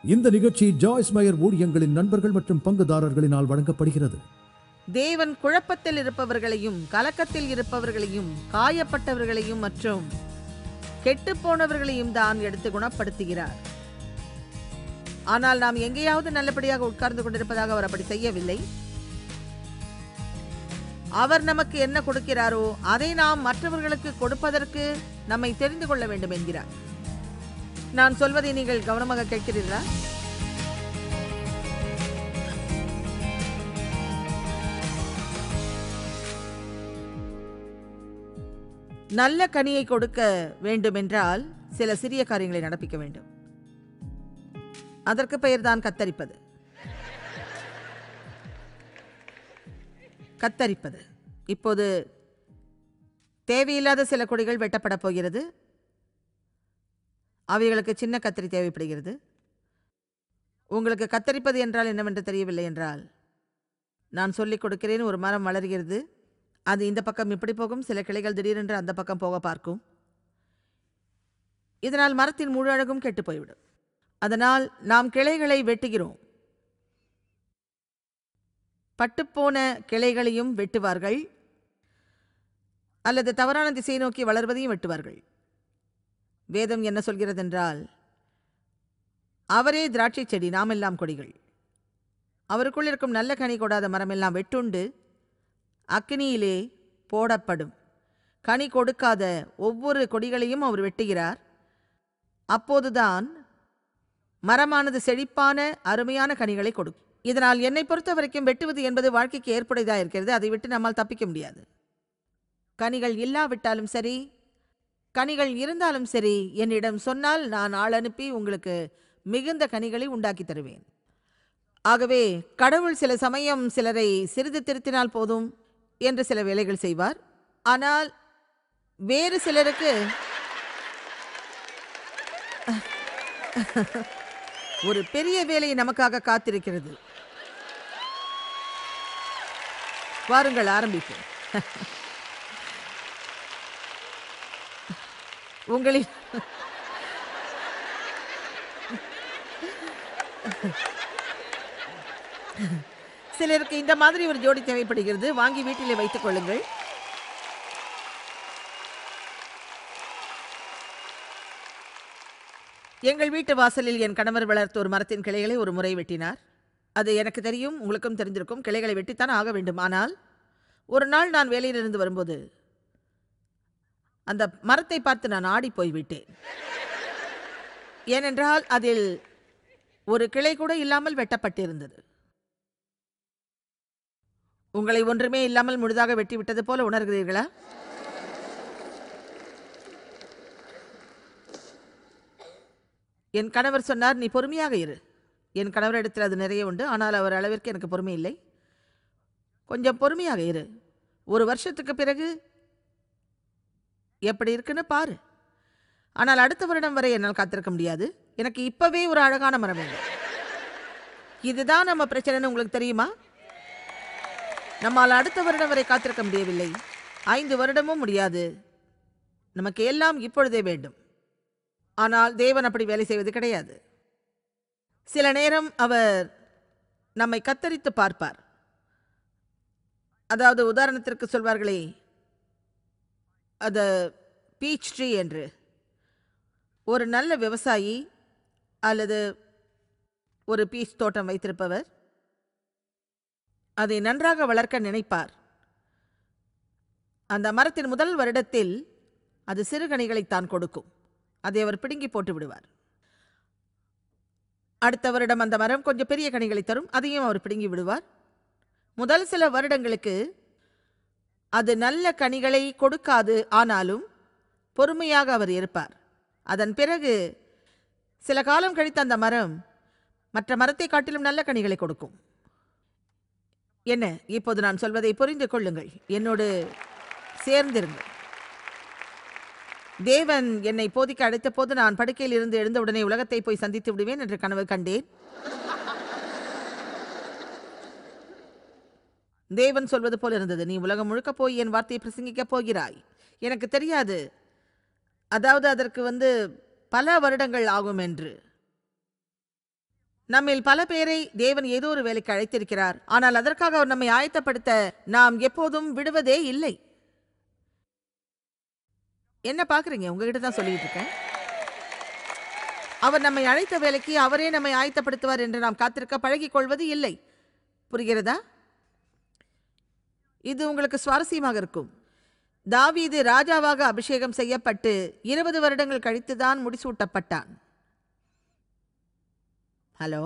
இந்த நிகழ்ச்சி ஜாய்ஸ் மயர் ஊழியங்களின் நண்பர்கள் மற்றும் பங்குதாரர்களினால் வழங்கப்படுகிறது தேவன் குழப்பத்தில் இருப்பவர்களையும் கலக்கத்தில் இருப்பவர்களையும் காயப்பட்டவர்களையும் மற்றும் கெட்டுப்போனவர்களையும் தான் எடுத்து குணப்படுத்துகிறார் ஆனால் நாம் எங்கேயாவது நல்லபடியாக உட்கார்ந்து கொண்டிருப்பதாக அவர் அப்படி செய்யவில்லை அவர் நமக்கு என்ன கொடுக்கிறாரோ அதை நாம் மற்றவர்களுக்கு கொடுப்பதற்கு நம்மை தெரிந்து கொள்ள வேண்டும் என்கிறார் நான் சொல்வதை நீங்கள் கவனமாக கேட்கிறீர்களா நல்ல கனியை கொடுக்க வேண்டுமென்றால் சில சிறிய காரியங்களை நடப்பிக்க வேண்டும் அதற்கு பெயர்தான் கத்தரிப்பது கத்தரிப்பது இப்போது தேவையில்லாத சில கொடிகள் வெட்டப்பட போகிறது அவைகளுக்கு சின்ன கத்தரி தேவைப்படுகிறது உங்களுக்கு கத்தரிப்பது என்றால் என்னவென்று தெரியவில்லை என்றால் நான் சொல்லிக் கொடுக்கிறேன் ஒரு மரம் வளர்கிறது அது இந்த பக்கம் இப்படி போகும் சில கிளைகள் திடீரென்று அந்த பக்கம் போக பார்க்கும் இதனால் மரத்தின் முழு அழகும் கெட்டு போய்விடும் அதனால் நாம் கிளைகளை வெட்டுகிறோம் பட்டுப்போன கிளைகளையும் வெட்டுவார்கள் அல்லது தவறான திசையை நோக்கி வளர்வதையும் வெட்டுவார்கள் வேதம் என்ன சொல்கிறதென்றால் அவரே திராட்சை செடி நாமெல்லாம் கொடிகள் அவருக்குள் இருக்கும் நல்ல கனி கொடாத மரமெல்லாம் வெட்டுண்டு அக்கினியிலே போடப்படும் கனி கொடுக்காத ஒவ்வொரு கொடிகளையும் அவர் வெட்டுகிறார் அப்போதுதான் மரமானது செழிப்பான அருமையான கனிகளை கொடுக்கும் இதனால் என்னை பொறுத்த வரைக்கும் வெட்டுவது என்பது வாழ்க்கைக்கு ஏற்புடையதாக இருக்கிறது அதை விட்டு நம்மால் தப்பிக்க முடியாது கனிகள் இல்லாவிட்டாலும் சரி கனிகள் இருந்தாலும் சரி என்னிடம் சொன்னால் நான் ஆள் அனுப்பி உங்களுக்கு மிகுந்த கனிகளை உண்டாக்கி தருவேன் ஆகவே கடவுள் சில சமயம் சிலரை சிறிது திருத்தினால் போதும் என்று சில வேலைகள் செய்வார் ஆனால் வேறு சிலருக்கு ஒரு பெரிய வேலை நமக்காக காத்திருக்கிறது வாருங்கள் ஆரம்பிப்போம் உங்களில் சிலருக்கு இந்த மாதிரி ஒரு ஜோடி தேவைப்படுகிறது வாங்கி வீட்டிலே வைத்துக் கொள்ளுங்கள் எங்கள் வீட்டு வாசலில் என் கணவர் வளர்த்த ஒரு மரத்தின் கிளைகளை ஒரு முறை வெட்டினார் அது எனக்கு தெரியும் உங்களுக்கும் தெரிந்திருக்கும் கிளைகளை வெட்டித்தான் ஆக வேண்டும் ஆனால் ஒரு நாள் நான் வேலையிலிருந்து வரும்போது அந்த மரத்தை பார்த்து நான் ஆடி போய்விட்டேன் ஏனென்றால் அதில் ஒரு கிளை கூட இல்லாமல் வெட்டப்பட்டிருந்தது உங்களை ஒன்றுமே இல்லாமல் முழுதாக வெட்டிவிட்டது போல உணர்கிறீர்களா என் கணவர் சொன்னார் நீ பொறுமையாக இரு என் கணவரிடத்தில் அது நிறைய உண்டு ஆனால் அவர் அளவிற்கு எனக்கு பொறுமை இல்லை கொஞ்சம் பொறுமையாக இரு ஒரு வருஷத்துக்கு பிறகு எப்படி இருக்குன்னு பாரு ஆனால் அடுத்த வருடம் வரை என்னால் காத்திருக்க முடியாது எனக்கு இப்பவே ஒரு அழகான மரம் வேண்டும் இதுதான் நம்ம பிரச்சனைன்னு உங்களுக்கு தெரியுமா நம்மால் அடுத்த வருடம் வரை காத்திருக்க முடியவில்லை ஐந்து வருடமும் முடியாது நமக்கு எல்லாம் இப்பொழுதே வேண்டும் ஆனால் தேவன் அப்படி வேலை செய்வது கிடையாது சில நேரம் அவர் நம்மை கத்தரித்து பார்ப்பார் அதாவது உதாரணத்திற்கு சொல்வார்களே அது பீச் ட்ரீ என்று ஒரு நல்ல விவசாயி அல்லது ஒரு பீச் தோட்டம் வைத்திருப்பவர் அதை நன்றாக வளர்க்க நினைப்பார் அந்த மரத்தின் முதல் வருடத்தில் அது சிறுகனிகளைத்தான் கொடுக்கும் அதை அவர் பிடுங்கி போட்டு விடுவார் அடுத்த வருடம் அந்த மரம் கொஞ்சம் பெரிய கனிகளை தரும் அதையும் அவர் பிடுங்கி விடுவார் முதல் சில வருடங்களுக்கு அது நல்ல கனிகளை கொடுக்காது ஆனாலும் பொறுமையாக அவர் இருப்பார் அதன் பிறகு சில காலம் கழித்து அந்த மரம் மற்ற மரத்தை காட்டிலும் நல்ல கனிகளை கொடுக்கும் என்ன இப்போது நான் சொல்வதை புரிந்து கொள்ளுங்கள் என்னோடு சேர்ந்திருங்கள் தேவன் என்னை போதிக்க அழைத்த போது நான் படுக்கையில் இருந்து எழுந்தவுடனே உலகத்தை போய் சந்தித்து விடுவேன் என்று கனவு கண்டேன் தேவன் சொல்வது போல இருந்தது நீ உலகம் முழுக்க போய் என் வார்த்தையை பிரசங்கிக்கப் போகிறாய் எனக்கு தெரியாது அதாவது அதற்கு வந்து பல வருடங்கள் ஆகும் என்று நம்மில் பல பேரை தேவன் ஏதோ ஒரு வேலைக்கு அழைத்திருக்கிறார் ஆனால் அதற்காக அவர் நம்மை ஆயத்தப்படுத்த நாம் எப்போதும் விடுவதே இல்லை என்ன பாக்குறீங்க உங்ககிட்ட தான் சொல்லிட்டு இருக்கேன் அவர் நம்மை அழைத்த வேலைக்கு அவரே நம்மை ஆயத்தப்படுத்துவார் என்று நாம் காத்திருக்க பழகிக் கொள்வது இல்லை புரிகிறதா இது உங்களுக்கு சுவாரஸ்யமாக இருக்கும் தாவீது ராஜாவாக அபிஷேகம் செய்யப்பட்டு இருபது வருடங்கள் கழித்துதான் முடிசூட்டப்பட்டான் ஹலோ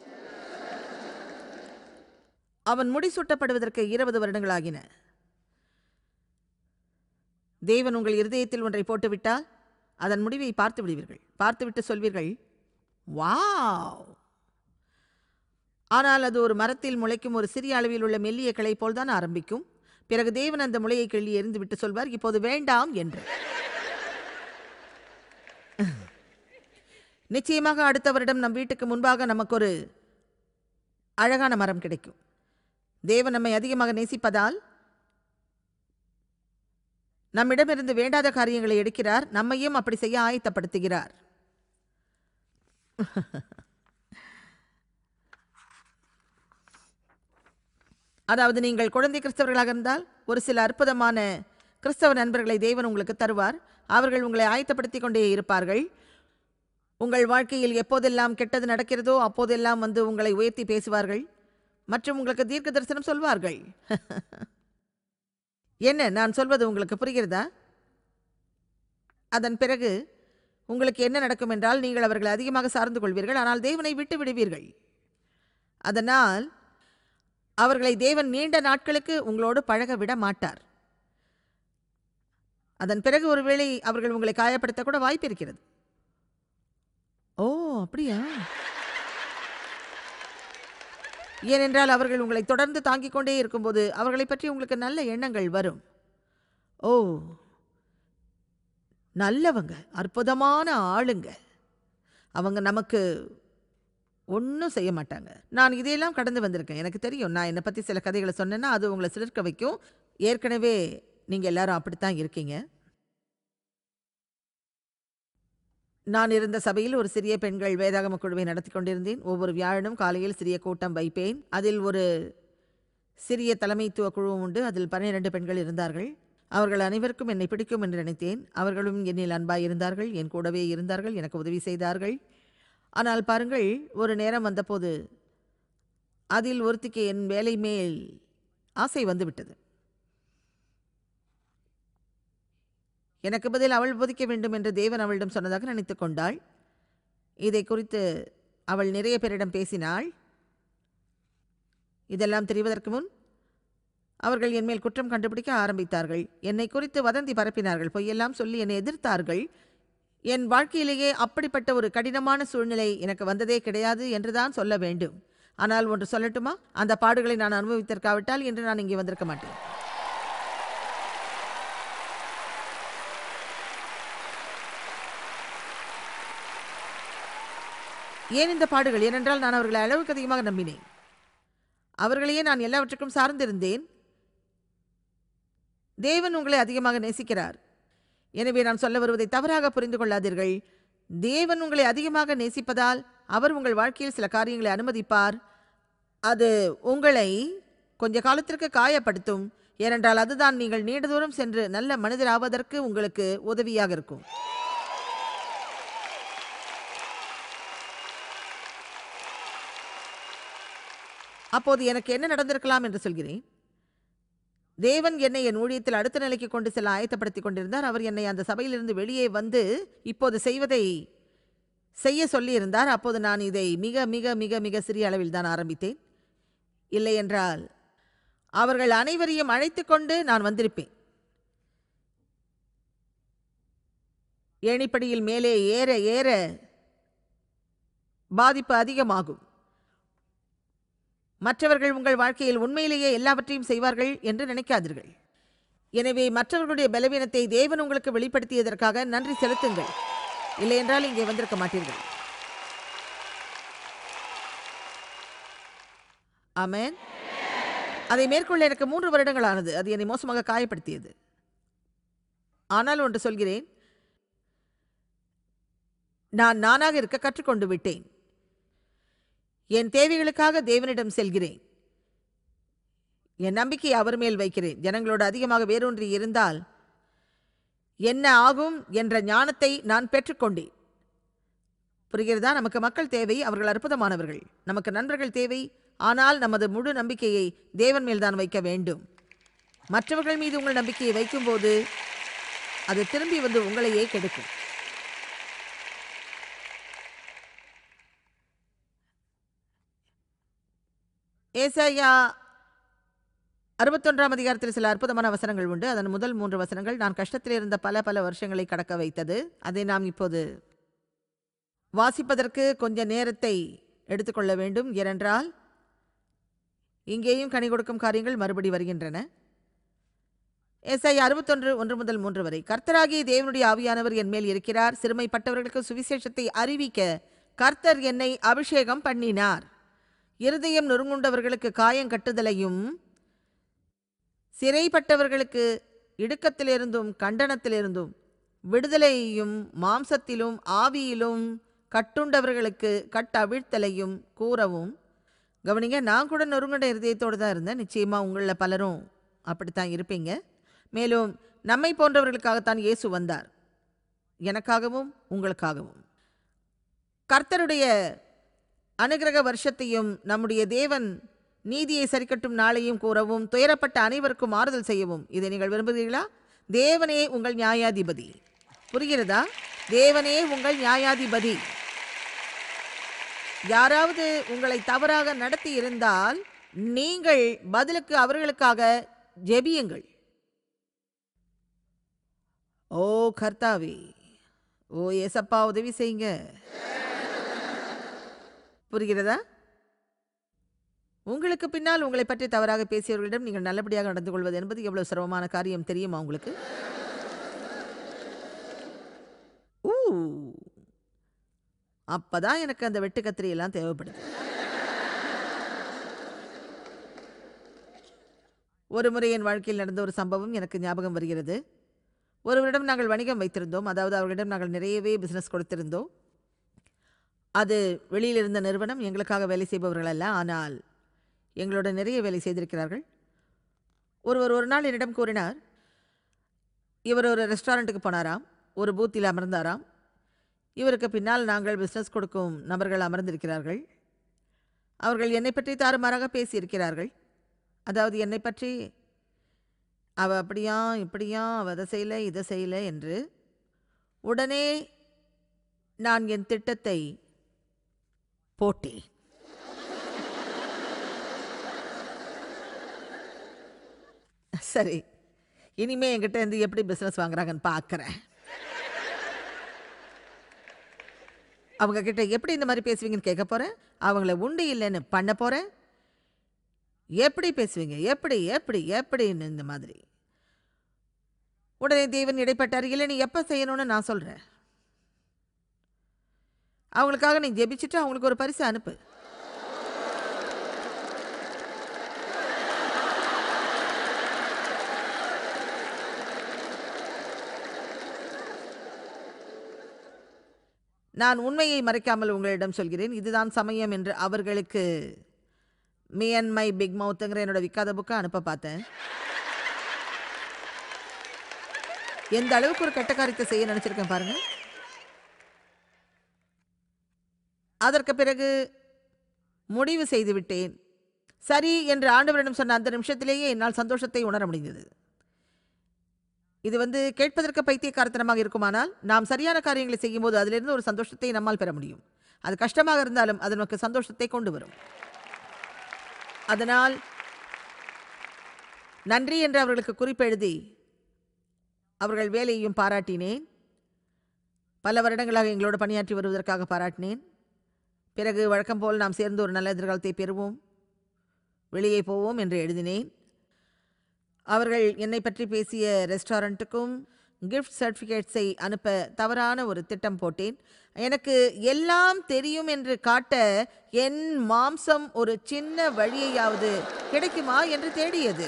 அவன் முடிசூட்டப்படுவதற்கு இருபது வருடங்கள் ஆகின தேவன் உங்கள் இருதயத்தில் ஒன்றை போட்டுவிட்டால் அதன் முடிவை பார்த்து விடுவீர்கள் பார்த்துவிட்டு சொல்வீர்கள் வாவ் ஆனால் அது ஒரு மரத்தில் முளைக்கும் ஒரு சிறிய அளவில் உள்ள மெல்லிய கிளை போல்தான் ஆரம்பிக்கும் பிறகு தேவன் அந்த முளையை கிள்ளி எறிந்துவிட்டு சொல்வார் இப்போது வேண்டாம் என்று நிச்சயமாக அடுத்த வருடம் நம் வீட்டுக்கு முன்பாக நமக்கு ஒரு அழகான மரம் கிடைக்கும் தேவன் நம்மை அதிகமாக நேசிப்பதால் நம்மிடமிருந்து வேண்டாத காரியங்களை எடுக்கிறார் நம்மையும் அப்படி செய்ய ஆயத்தப்படுத்துகிறார் அதாவது நீங்கள் குழந்தை கிறிஸ்தவர்களாக இருந்தால் ஒரு சில அற்புதமான கிறிஸ்தவ நண்பர்களை தேவன் உங்களுக்கு தருவார் அவர்கள் உங்களை ஆயத்தப்படுத்திக் கொண்டே இருப்பார்கள் உங்கள் வாழ்க்கையில் எப்போதெல்லாம் கெட்டது நடக்கிறதோ அப்போதெல்லாம் வந்து உங்களை உயர்த்தி பேசுவார்கள் மற்றும் உங்களுக்கு தீர்க்க தரிசனம் சொல்வார்கள் என்ன நான் சொல்வது உங்களுக்கு புரிகிறதா அதன் பிறகு உங்களுக்கு என்ன நடக்கும் என்றால் நீங்கள் அவர்களை அதிகமாக சார்ந்து கொள்வீர்கள் ஆனால் தேவனை விட்டு விடுவீர்கள் அதனால் அவர்களை தேவன் நீண்ட நாட்களுக்கு உங்களோடு பழக விட மாட்டார் அதன் பிறகு ஒருவேளை அவர்கள் உங்களை காயப்படுத்த கூட வாய்ப்பு இருக்கிறது ஓ அப்படியா ஏனென்றால் அவர்கள் உங்களை தொடர்ந்து தாங்கிக் கொண்டே இருக்கும்போது அவர்களை பற்றி உங்களுக்கு நல்ல எண்ணங்கள் வரும் ஓ நல்லவங்க அற்புதமான ஆளுங்க அவங்க நமக்கு ஒன்றும் செய்ய மாட்டாங்க நான் இதையெல்லாம் கடந்து வந்திருக்கேன் எனக்கு தெரியும் நான் என்னை பற்றி சில கதைகளை சொன்னேன்னா அது உங்களை சிலிர்க்க வைக்கும் ஏற்கனவே நீங்கள் எல்லாரும் அப்படித்தான் இருக்கீங்க நான் இருந்த சபையில் ஒரு சிறிய பெண்கள் வேதாகம குழுவை நடத்தி கொண்டிருந்தேன் ஒவ்வொரு வியாழனும் காலையில் சிறிய கூட்டம் வைப்பேன் அதில் ஒரு சிறிய தலைமைத்துவ குழுவும் உண்டு அதில் பன்னிரண்டு பெண்கள் இருந்தார்கள் அவர்கள் அனைவருக்கும் என்னை பிடிக்கும் என்று நினைத்தேன் அவர்களும் என்னில் அன்பாய் இருந்தார்கள் என் கூடவே இருந்தார்கள் எனக்கு உதவி செய்தார்கள் ஆனால் பாருங்கள் ஒரு நேரம் வந்தபோது அதில் ஒருத்திக்கு என் வேலை மேல் ஆசை வந்துவிட்டது எனக்கு பதில் அவள் போதிக்க வேண்டும் என்று தேவன் அவளிடம் சொன்னதாக நினைத்து கொண்டாள் இதை குறித்து அவள் நிறைய பேரிடம் பேசினாள் இதெல்லாம் தெரிவதற்கு முன் அவர்கள் என் மேல் குற்றம் கண்டுபிடிக்க ஆரம்பித்தார்கள் என்னை குறித்து வதந்தி பரப்பினார்கள் பொய்யெல்லாம் சொல்லி என்னை எதிர்த்தார்கள் என் வாழ்க்கையிலேயே அப்படிப்பட்ட ஒரு கடினமான சூழ்நிலை எனக்கு வந்ததே கிடையாது என்றுதான் சொல்ல வேண்டும் ஆனால் ஒன்று சொல்லட்டுமா அந்த பாடுகளை நான் அனுபவித்திருக்காவிட்டால் என்று நான் இங்கே வந்திருக்க மாட்டேன் ஏன் இந்த பாடுகள் ஏனென்றால் நான் அவர்களை அளவுக்கு அதிகமாக நம்பினேன் அவர்களையே நான் எல்லாவற்றுக்கும் சார்ந்திருந்தேன் தேவன் உங்களை அதிகமாக நேசிக்கிறார் எனவே நான் சொல்ல வருவதை தவறாக புரிந்து கொள்ளாதீர்கள் தேவன் உங்களை அதிகமாக நேசிப்பதால் அவர் உங்கள் வாழ்க்கையில் சில காரியங்களை அனுமதிப்பார் அது உங்களை கொஞ்ச காலத்திற்கு காயப்படுத்தும் ஏனென்றால் அதுதான் நீங்கள் நீண்ட தூரம் சென்று நல்ல மனிதராவதற்கு உங்களுக்கு உதவியாக இருக்கும் அப்போது எனக்கு என்ன நடந்திருக்கலாம் என்று சொல்கிறேன் தேவன் என்னை என் ஊழியத்தில் அடுத்த நிலைக்கு கொண்டு செல்ல ஆயத்தப்படுத்திக் கொண்டிருந்தார் அவர் என்னை அந்த சபையிலிருந்து வெளியே வந்து இப்போது செய்வதை செய்ய சொல்லியிருந்தார் அப்போது நான் இதை மிக மிக மிக மிக சிறிய அளவில் தான் ஆரம்பித்தேன் இல்லை என்றால் அவர்கள் அனைவரையும் அழைத்து கொண்டு நான் வந்திருப்பேன் ஏணிப்படியில் மேலே ஏற ஏற பாதிப்பு அதிகமாகும் மற்றவர்கள் உங்கள் வாழ்க்கையில் உண்மையிலேயே எல்லாவற்றையும் செய்வார்கள் என்று நினைக்காதீர்கள் எனவே மற்றவர்களுடைய பலவீனத்தை தேவன் உங்களுக்கு வெளிப்படுத்தியதற்காக நன்றி செலுத்துங்கள் இல்லையென்றால் இங்கே வந்திருக்க மாட்டீர்கள் ஆமென் அதை மேற்கொள்ள எனக்கு மூன்று வருடங்கள் ஆனது அது என்னை மோசமாக காயப்படுத்தியது ஆனால் ஒன்று சொல்கிறேன் நான் நானாக இருக்க கற்றுக்கொண்டு விட்டேன் என் தேவைகளுக்காக தேவனிடம் செல்கிறேன் என் நம்பிக்கையை அவர் மேல் வைக்கிறேன் ஜனங்களோடு அதிகமாக வேரூன்றி இருந்தால் என்ன ஆகும் என்ற ஞானத்தை நான் பெற்றுக்கொண்டேன் புரிகிறதா நமக்கு மக்கள் தேவை அவர்கள் அற்புதமானவர்கள் நமக்கு நண்பர்கள் தேவை ஆனால் நமது முழு நம்பிக்கையை தேவன் மேல் தான் வைக்க வேண்டும் மற்றவர்கள் மீது உங்கள் நம்பிக்கையை வைக்கும்போது அது திரும்பி வந்து உங்களையே கெடுக்கும் ஏசாயா அறுபத்தொன்றாம் அதிகாரத்தில் சில அற்புதமான வசனங்கள் உண்டு அதன் முதல் மூன்று வசனங்கள் நான் கஷ்டத்தில் இருந்த பல பல வருஷங்களை கடக்க வைத்தது அதை நாம் இப்போது வாசிப்பதற்கு கொஞ்ச நேரத்தை எடுத்துக்கொள்ள வேண்டும் ஏனென்றால் இங்கேயும் கனி கொடுக்கும் காரியங்கள் மறுபடி வருகின்றன எஸ்ஐ அறுபத்தொன்று ஒன்று முதல் மூன்று வரை கர்த்தராகிய தேவனுடைய ஆவியானவர் என் மேல் இருக்கிறார் சிறுமைப்பட்டவர்களுக்கு சுவிசேஷத்தை அறிவிக்க கர்த்தர் என்னை அபிஷேகம் பண்ணினார் இருதயம் நொறுங்குண்டவர்களுக்கு காயம் கட்டுதலையும் சிறைப்பட்டவர்களுக்கு இடுக்கத்திலிருந்தும் கண்டனத்திலிருந்தும் விடுதலையையும் மாம்சத்திலும் ஆவியிலும் கட்டுண்டவர்களுக்கு கட்டவிழ்த்தலையும் கூறவும் கவனிங்க நான் கூட நொறுங்குண்ட இருதயத்தோடு தான் இருந்தேன் நிச்சயமாக உங்களில் பலரும் அப்படித்தான் இருப்பீங்க மேலும் நம்மை போன்றவர்களுக்காகத்தான் இயேசு வந்தார் எனக்காகவும் உங்களுக்காகவும் கர்த்தருடைய அனுகிரக வருஷத்தையும் நம்முடைய தேவன் நீதியை சரிக்கட்டும் நாளையும் கூறவும் துயரப்பட்ட அனைவருக்கும் ஆறுதல் செய்யவும் இதை நீங்கள் விரும்புகிறீர்களா தேவனே உங்கள் நியாயாதிபதி புரிகிறதா தேவனே உங்கள் நியாயாதிபதி யாராவது உங்களை தவறாக நடத்தி இருந்தால் நீங்கள் பதிலுக்கு அவர்களுக்காக ஜெபியுங்கள் ஓ கர்த்தாவே ஓ ஏசப்பா உதவி செய்யுங்க புரிகிறதா உங்களுக்கு பின்னால் உங்களை பற்றி தவறாக பேசியவர்களிடம் நீங்கள் நல்லபடியாக நடந்து கொள்வது என்பது எவ்வளவு சிரமமான காரியம் தெரியுமா உங்களுக்கு ஊ அப்பதான் எனக்கு அந்த வெட்டு கத்திரி எல்லாம் தேவைப்படுது ஒரு முறை என் வாழ்க்கையில் நடந்த ஒரு சம்பவம் எனக்கு ஞாபகம் வருகிறது ஒருவரிடம் நாங்கள் வணிகம் வைத்திருந்தோம் அதாவது அவர்களிடம் நாங்கள் நிறையவே பிசினஸ் கொடுத்திருந்தோம் அது வெளியில் இருந்த நிறுவனம் எங்களுக்காக வேலை செய்பவர்கள் அல்ல ஆனால் எங்களோட நிறைய வேலை செய்திருக்கிறார்கள் ஒருவர் ஒரு நாள் என்னிடம் கூறினார் இவர் ஒரு ரெஸ்டாரண்ட்டுக்கு போனாராம் ஒரு பூத்தில் அமர்ந்தாராம் இவருக்கு பின்னால் நாங்கள் பிஸ்னஸ் கொடுக்கும் நபர்கள் அமர்ந்திருக்கிறார்கள் அவர்கள் என்னை பற்றி தாறுமாறாக பேசியிருக்கிறார்கள் அதாவது என்னை பற்றி அவ அப்படியா இப்படியா அவ அதை செய்யலை இதை செய்யலை என்று உடனே நான் என் திட்டத்தை போட்டேன் சரி இனிமே என்கிட்ட இருந்து எப்படி பிஸ்னஸ் வாங்குறாங்கன்னு பார்க்குறேன் அவங்க கிட்ட எப்படி இந்த மாதிரி பேசுவீங்கன்னு கேட்க போகிறேன் அவங்கள உண்டு இல்லைன்னு பண்ண போகிறேன் எப்படி பேசுவீங்க எப்படி எப்படி எப்படின்னு இந்த மாதிரி உடனே தேவன் இடைப்பட்டார் இல்லை நீ எப்போ செய்யணும்னு நான் சொல்கிறேன் அவங்களுக்காக நீ ஜெபிச்சுட்டு அவங்களுக்கு ஒரு பரிசு அனுப்பு நான் உண்மையை மறைக்காமல் உங்களிடம் சொல்கிறேன் இதுதான் சமயம் என்று அவர்களுக்கு மீ அண்ட் மை பிக் மவுத்துங்கிற என்னோட விற்காத புக்கை அனுப்ப பார்த்தேன் எந்த அளவுக்கு ஒரு கெட்ட காரியத்தை செய்ய நினைச்சிருக்கேன் பாருங்க அதற்கு பிறகு முடிவு செய்து விட்டேன் சரி என்று ஆண்டவரிடம் சொன்ன அந்த நிமிஷத்திலேயே என்னால் சந்தோஷத்தை உணர முடிந்தது இது வந்து கேட்பதற்கு பைத்தியக்காரத்தனமாக இருக்குமானால் நாம் சரியான காரியங்களை செய்யும்போது அதிலிருந்து ஒரு சந்தோஷத்தை நம்மால் பெற முடியும் அது கஷ்டமாக இருந்தாலும் அது நமக்கு சந்தோஷத்தை கொண்டு வரும் அதனால் நன்றி என்று அவர்களுக்கு குறிப்பு எழுதி அவர்கள் வேலையையும் பாராட்டினேன் பல வருடங்களாக எங்களோடு பணியாற்றி வருவதற்காக பாராட்டினேன் பிறகு வழக்கம் போல் நாம் சேர்ந்து ஒரு நல்ல எதிர்காலத்தை பெறுவோம் வெளியே போவோம் என்று எழுதினேன் அவர்கள் என்னை பற்றி பேசிய ரெஸ்டாரண்ட்டுக்கும் கிஃப்ட் சர்டிஃபிகேட்ஸை அனுப்ப தவறான ஒரு திட்டம் போட்டேன் எனக்கு எல்லாம் தெரியும் என்று காட்ட என் மாம்சம் ஒரு சின்ன வழியையாவது கிடைக்குமா என்று தேடியது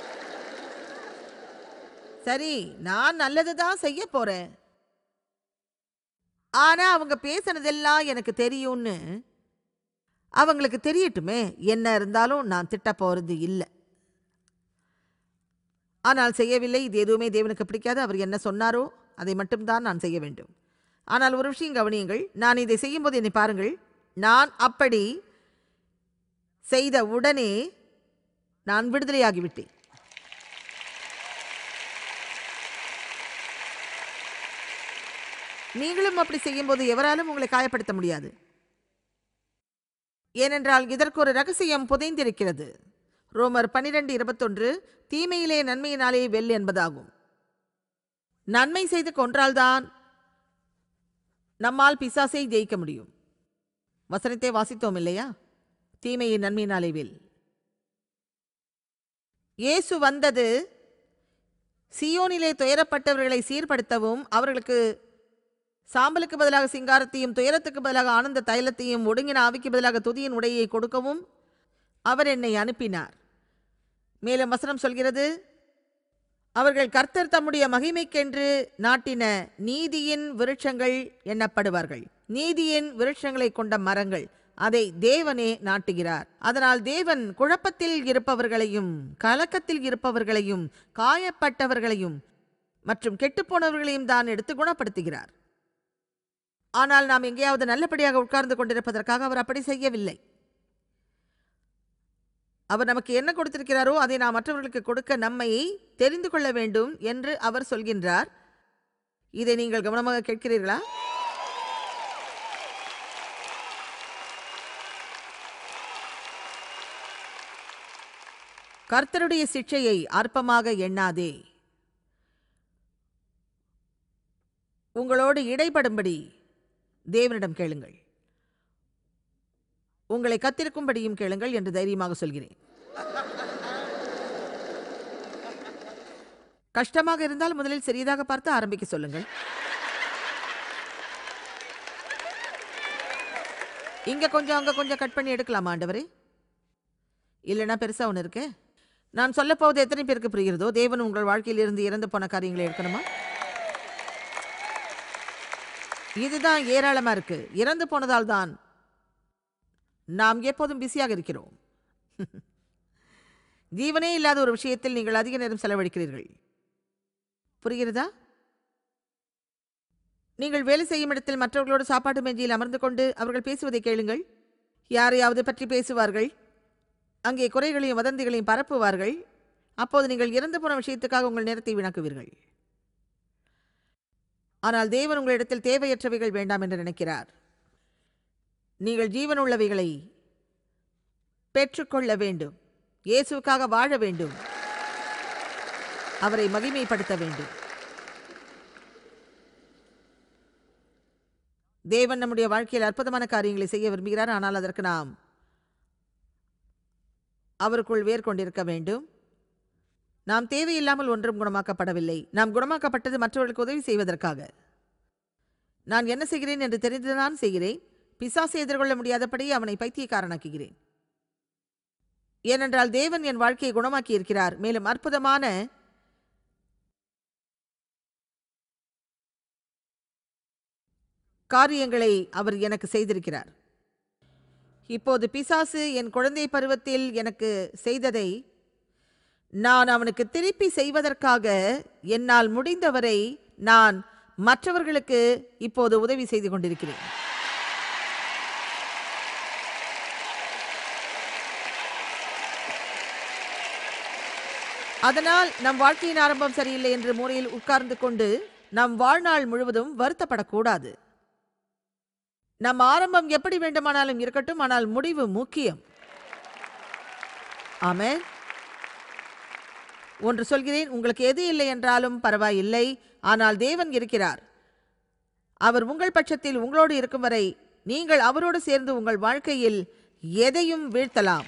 சரி நான் நல்லது தான் செய்ய போறேன் ஆனா அவங்க பேசுனதெல்லாம் எனக்கு தெரியும்னு அவங்களுக்கு தெரியட்டுமே என்ன இருந்தாலும் நான் திட்ட போறது இல்லை ஆனால் செய்யவில்லை இது எதுவுமே தேவனுக்கு பிடிக்காது அவர் என்ன சொன்னாரோ அதை மட்டும்தான் நான் செய்ய வேண்டும் ஆனால் ஒரு விஷயம் கவனியுங்கள் நான் இதை செய்யும்போது என்னை பாருங்கள் நான் அப்படி செய்த உடனே நான் விடுதலையாகிவிட்டேன் நீங்களும் அப்படி செய்யும்போது எவராலும் உங்களை காயப்படுத்த முடியாது ஏனென்றால் இதற்கு ஒரு ரகசியம் புதைந்திருக்கிறது ரோமர் பன்னிரெண்டு இருபத்தொன்று தீமையிலே நன்மையினாலே வெல் என்பதாகும் நன்மை செய்து கொன்றால்தான் நம்மால் பிசாசை ஜெயிக்க முடியும் வசனத்தை வாசித்தோம் இல்லையா தீமையை நன்மையினாலே வெல் இயேசு வந்தது சியோனிலே துயரப்பட்டவர்களை சீர்படுத்தவும் அவர்களுக்கு சாம்பலுக்கு பதிலாக சிங்காரத்தையும் துயரத்துக்கு பதிலாக ஆனந்த தைலத்தையும் ஒடுங்கின ஆவிக்கு பதிலாக துதியின் உடையை கொடுக்கவும் அவர் என்னை அனுப்பினார் மேலும் வசனம் சொல்கிறது அவர்கள் கர்த்தர் தம்முடைய மகிமைக்கென்று நாட்டின நீதியின் விருட்சங்கள் எண்ணப்படுவார்கள் நீதியின் விருட்சங்களை கொண்ட மரங்கள் அதை தேவனே நாட்டுகிறார் அதனால் தேவன் குழப்பத்தில் இருப்பவர்களையும் கலக்கத்தில் இருப்பவர்களையும் காயப்பட்டவர்களையும் மற்றும் கெட்டுப்போனவர்களையும் தான் எடுத்து குணப்படுத்துகிறார் ஆனால் நாம் எங்கேயாவது நல்லபடியாக உட்கார்ந்து கொண்டிருப்பதற்காக அவர் அப்படி செய்யவில்லை அவர் நமக்கு என்ன கொடுத்திருக்கிறாரோ அதை நாம் மற்றவர்களுக்கு கொடுக்க நம்மை தெரிந்து கொள்ள வேண்டும் என்று அவர் சொல்கின்றார் இதை நீங்கள் கவனமாக கேட்கிறீர்களா கர்த்தருடைய சிக்ஷையை அற்பமாக எண்ணாதே உங்களோடு இடைப்படும்படி தேவனிடம் கேளுங்கள் உங்களை கத்திருக்கும்படியும் கேளுங்கள் என்று தைரியமாக சொல்கிறேன் கஷ்டமாக இருந்தால் முதலில் சிறியதாக பார்த்து ஆரம்பிக்க சொல்லுங்கள் இங்க கொஞ்சம் அங்க கொஞ்சம் கட் பண்ணி எடுக்கலாமா ஆண்டவரே இல்லைன்னா பெருசா ஒன்று இருக்கு நான் சொல்ல போவது எத்தனை பேருக்கு புரிகிறதோ தேவன் உங்கள் வாழ்க்கையில் இருந்து இறந்து போன காரியங்களை எடுக்கணுமா இதுதான் ஏராளமா இருக்கு இறந்து போனதால் தான் நாம் எப்போதும் பிஸியாக இருக்கிறோம் ஜீவனே இல்லாத ஒரு விஷயத்தில் நீங்கள் அதிக நேரம் செலவழிக்கிறீர்கள் புரிகிறதா நீங்கள் வேலை செய்யும் இடத்தில் மற்றவர்களோடு சாப்பாட்டு மேஜையில் அமர்ந்து கொண்டு அவர்கள் பேசுவதை கேளுங்கள் யாரையாவது பற்றி பேசுவார்கள் அங்கே குறைகளையும் வதந்திகளையும் பரப்புவார்கள் அப்போது நீங்கள் இறந்து போன விஷயத்துக்காக உங்கள் நேரத்தை வீணாக்குவீர்கள் ஆனால் தேவன் உங்களிடத்தில் தேவையற்றவைகள் வேண்டாம் என்று நினைக்கிறார் நீங்கள் ஜீவனுள்ளவைகளை பெற்றுக்கொள்ள வேண்டும் இயேசுவுக்காக வாழ வேண்டும் அவரை மகிமைப்படுத்த வேண்டும் தேவன் நம்முடைய வாழ்க்கையில் அற்புதமான காரியங்களை செய்ய விரும்புகிறார் ஆனால் அதற்கு நாம் அவருக்குள் வேர் கொண்டிருக்க வேண்டும் நாம் தேவையில்லாமல் ஒன்றும் குணமாக்கப்படவில்லை நாம் குணமாக்கப்பட்டது மற்றவர்களுக்கு உதவி செய்வதற்காக நான் என்ன செய்கிறேன் என்று தெரிந்துதான் செய்கிறேன் பிசாசை எதிர்கொள்ள முடியாதபடி அவனை பைத்தியக்காரனாக்குகிறேன் ஏனென்றால் தேவன் என் வாழ்க்கையை குணமாக்கி இருக்கிறார் மேலும் அற்புதமான காரியங்களை அவர் எனக்கு செய்திருக்கிறார் இப்போது பிசாசு என் குழந்தை பருவத்தில் எனக்கு செய்ததை நான் அவனுக்கு திருப்பி செய்வதற்காக என்னால் முடிந்தவரை நான் மற்றவர்களுக்கு இப்போது உதவி செய்து கொண்டிருக்கிறேன் அதனால் நம் வாழ்க்கையின் ஆரம்பம் சரியில்லை என்று மூலையில் உட்கார்ந்து கொண்டு நம் வாழ்நாள் முழுவதும் வருத்தப்படக்கூடாது நம் ஆரம்பம் எப்படி வேண்டுமானாலும் இருக்கட்டும் ஆனால் முடிவு முக்கியம் ஆமென் ஒன்று சொல்கிறேன் உங்களுக்கு எது இல்லை என்றாலும் பரவாயில்லை ஆனால் தேவன் இருக்கிறார் அவர் உங்கள் பட்சத்தில் உங்களோடு இருக்கும் வரை நீங்கள் அவரோடு சேர்ந்து உங்கள் வாழ்க்கையில் எதையும் வீழ்த்தலாம்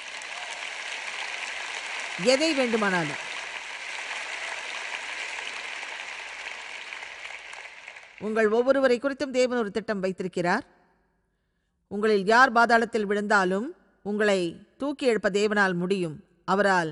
எதை வேண்டுமானாலும் உங்கள் ஒவ்வொருவரை குறித்தும் தேவன் ஒரு திட்டம் வைத்திருக்கிறார் உங்களில் யார் பாதாளத்தில் விழுந்தாலும் உங்களை தூக்கி எழுப்ப தேவனால் முடியும் அவரால்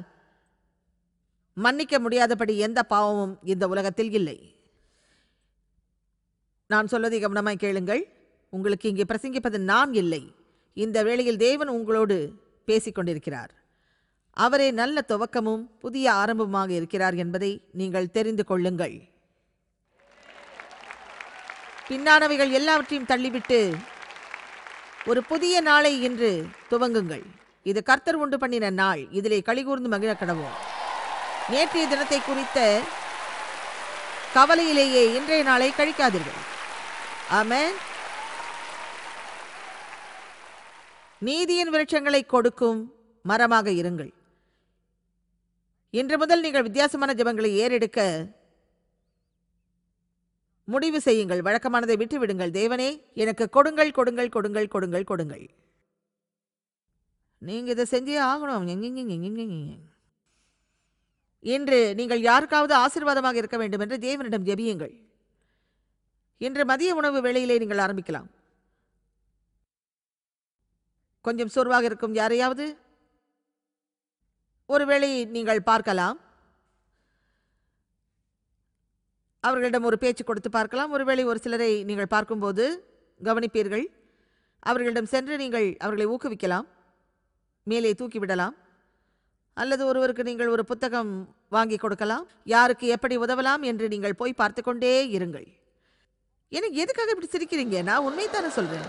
மன்னிக்க முடியாதபடி எந்த பாவமும் இந்த உலகத்தில் இல்லை நான் சொல்வதை கவனமாய் கேளுங்கள் உங்களுக்கு இங்கே பிரசங்கிப்பது நான் இல்லை இந்த வேளையில் தேவன் உங்களோடு பேசிக் கொண்டிருக்கிறார் அவரே நல்ல துவக்கமும் புதிய ஆரம்பமாக இருக்கிறார் என்பதை நீங்கள் தெரிந்து கொள்ளுங்கள் பின்னானவைகள் எல்லாவற்றையும் தள்ளிவிட்டு ஒரு புதிய நாளை இன்று துவங்குங்கள் இது கர்த்தர் உண்டு பண்ணின நாள் இதிலே கலிகூர்ந்து மகிழ கடவோம் நேற்றைய தினத்தை குறித்த கவலையிலேயே இன்றைய நாளை கழிக்காதீர்கள் ஆமென் நீதியின் விருட்சங்களை கொடுக்கும் மரமாக இருங்கள் இன்று முதல் நீங்கள் வித்தியாசமான ஜெபங்களை ஏறெடுக்க முடிவு செய்யுங்கள் வழக்கமானதை விட்டு விடுங்கள் தேவனே எனக்கு கொடுங்கள் கொடுங்கள் கொடுங்கள் கொடுங்கள் கொடுங்கள் நீங்க இதை செஞ்சே ஆகணும் இன்று நீங்கள் யாருக்காவது ஆசீர்வாதமாக இருக்க வேண்டும் என்று தேவனிடம் ஜெபியுங்கள் இன்று மதிய உணவு வேளையிலே நீங்கள் ஆரம்பிக்கலாம் கொஞ்சம் சோர்வாக இருக்கும் யாரையாவது ஒருவேளை நீங்கள் பார்க்கலாம் அவர்களிடம் ஒரு பேச்சு கொடுத்து பார்க்கலாம் ஒருவேளை ஒரு சிலரை நீங்கள் பார்க்கும்போது கவனிப்பீர்கள் அவர்களிடம் சென்று நீங்கள் அவர்களை ஊக்குவிக்கலாம் மேலே தூக்கி விடலாம் அல்லது ஒருவருக்கு நீங்கள் ஒரு புத்தகம் வாங்கி கொடுக்கலாம் யாருக்கு எப்படி உதவலாம் என்று நீங்கள் போய் பார்த்து கொண்டே இருங்கள் எனக்கு எதுக்காக இப்படி சிரிக்கிறீங்க நான் உண்மைத்தானே சொல்றேன்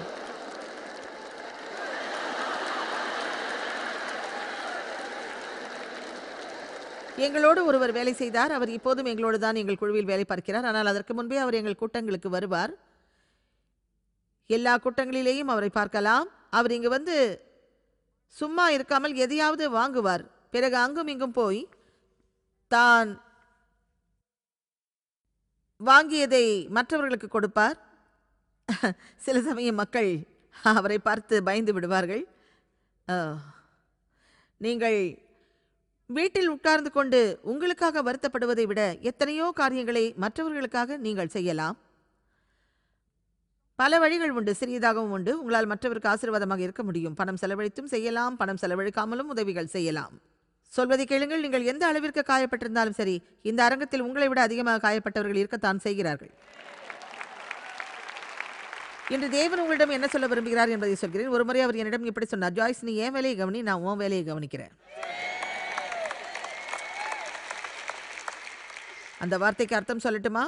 எங்களோடு ஒருவர் வேலை செய்தார் அவர் இப்போதும் எங்களோடு தான் எங்கள் குழுவில் வேலை பார்க்கிறார் ஆனால் அதற்கு முன்பே அவர் எங்கள் கூட்டங்களுக்கு வருவார் எல்லா கூட்டங்களிலேயும் அவரை பார்க்கலாம் அவர் இங்கு வந்து சும்மா இருக்காமல் எதையாவது வாங்குவார் பிறகு அங்கும் இங்கும் போய் தான் வாங்கியதை மற்றவர்களுக்கு கொடுப்பார் சில சமயம் மக்கள் அவரை பார்த்து பயந்து விடுவார்கள் ஆ, நீங்கள் வீட்டில் உட்கார்ந்து கொண்டு உங்களுக்காக வருத்தப்படுவதை விட எத்தனையோ காரியங்களை மற்றவர்களுக்காக நீங்கள் செய்யலாம் பல வழிகள் உண்டு சிறியதாகவும் உண்டு உங்களால் மற்றவருக்கு ஆசீர்வாதமாக இருக்க முடியும் பணம் செலவழித்தும் செய்யலாம் பணம் செலவழிக்காமலும் உதவிகள் செய்யலாம் சொல்வதை கேளுங்கள் நீங்கள் எந்த அளவிற்கு காயப்பட்டிருந்தாலும் சரி இந்த அரங்கத்தில் உங்களை விட அதிகமாக காயப்பட்டவர்கள் இருக்கத்தான் செய்கிறார்கள் இன்று தேவன் உங்களிடம் என்ன சொல்ல விரும்புகிறார் என்பதை சொல்கிறேன் ஒரு முறை அவர் என்னிடம் இப்படி சொன்னார் ஜாய்ஸ் நீ என் வேலையை கவனி நான் உன் வேலையை கவனிக்கிறேன் அந்த வார்த்தைக்கு அர்த்தம் சொல்லட்டுமா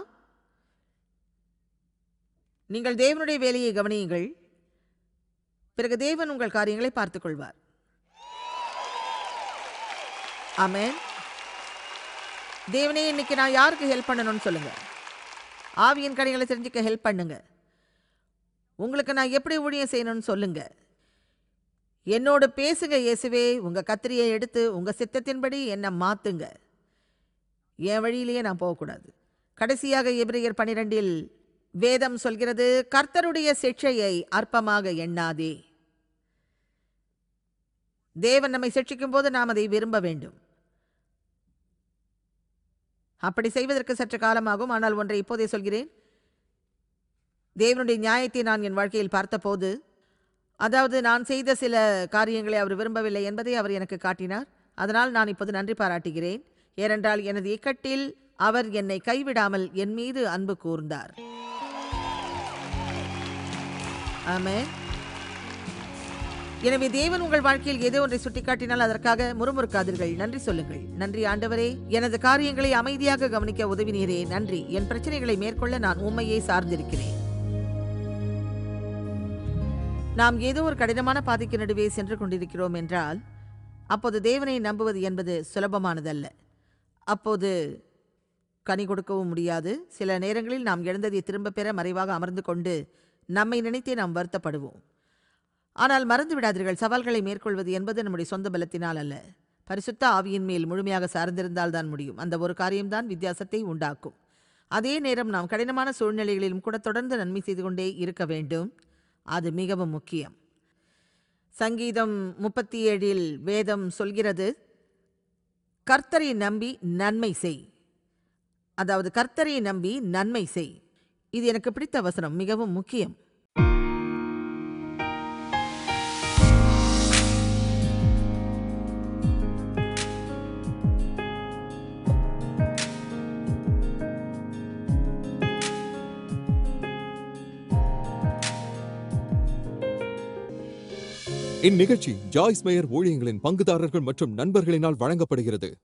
நீங்கள் தேவனுடைய வேலையை கவனியுங்கள் பிறகு தேவன் உங்கள் காரியங்களை பார்த்துக் கொள்வார் ஆமென் தேவனே இன்னைக்கு நான் யாருக்கு ஹெல்ப் பண்ணணும்னு சொல்லுங்க ஆவியின் கடைகளை தெரிஞ்சுக்க ஹெல்ப் பண்ணுங்க உங்களுக்கு நான் எப்படி ஊழியம் செய்யணும்னு சொல்லுங்க என்னோடு பேசுங்க இயேசுவே உங்க கத்திரியை எடுத்து உங்க சித்தத்தின்படி என்னை மாத்துங்க என் வழியிலேயே நான் போகக்கூடாது கடைசியாக எபிரேயர் பனிரெண்டில் வேதம் சொல்கிறது கர்த்தருடைய சிக்ஷையை அற்பமாக எண்ணாதே தேவன் நம்மை சிக்ஷிக்கும் போது நாம் அதை விரும்ப வேண்டும் அப்படி செய்வதற்கு சற்று காலமாகும் ஆனால் ஒன்றை இப்போதே சொல்கிறேன் தேவனுடைய நியாயத்தை நான் என் வாழ்க்கையில் பார்த்தபோது அதாவது நான் செய்த சில காரியங்களை அவர் விரும்பவில்லை என்பதை அவர் எனக்கு காட்டினார் அதனால் நான் இப்போது நன்றி பாராட்டுகிறேன் ஏனென்றால் எனது இக்கட்டில் அவர் என்னை கைவிடாமல் என் மீது அன்பு கூர்ந்தார் ஆமென் எனவே தேவன் உங்கள் வாழ்க்கையில் ஏதோ ஒன்றை சுட்டிக்காட்டினால் அதற்காக முறுமுறுக்காதீர்கள் நன்றி சொல்லுங்கள் நன்றி ஆண்டவரே எனது காரியங்களை அமைதியாக கவனிக்க உதவினீரே நன்றி என் பிரச்சனைகளை மேற்கொள்ள நான் உண்மையை சார்ந்திருக்கிறேன் நாம் ஏதோ ஒரு கடினமான பாதைக்கு நடுவே சென்று கொண்டிருக்கிறோம் என்றால் அப்போது தேவனை நம்புவது என்பது சுலபமானதல்ல அப்போது கனி கொடுக்கவும் முடியாது சில நேரங்களில் நாம் எழுந்ததை திரும்ப பெற மறைவாக அமர்ந்து கொண்டு நம்மை நினைத்தே நாம் வருத்தப்படுவோம் ஆனால் மறந்து விடாதீர்கள் சவால்களை மேற்கொள்வது என்பது நம்முடைய சொந்த பலத்தினால் அல்ல பரிசுத்த ஆவியின் மேல் முழுமையாக சார்ந்திருந்தால் தான் முடியும் அந்த ஒரு காரியம்தான் வித்தியாசத்தை உண்டாக்கும் அதே நேரம் நாம் கடினமான சூழ்நிலைகளிலும் கூட தொடர்ந்து நன்மை செய்து கொண்டே இருக்க வேண்டும் அது மிகவும் முக்கியம் சங்கீதம் முப்பத்தி ஏழில் வேதம் சொல்கிறது கர்த்தரை நம்பி நன்மை செய் அதாவது கர்த்தரை நம்பி நன்மை செய் இது எனக்கு பிடித்த வசனம் மிகவும் முக்கியம் இந்நிகழ்ச்சி ஜாய்ஸ் மேயர் ஊழியங்களின் பங்குதாரர்கள் மற்றும் நண்பர்களினால் வழங்கப்படுகிறது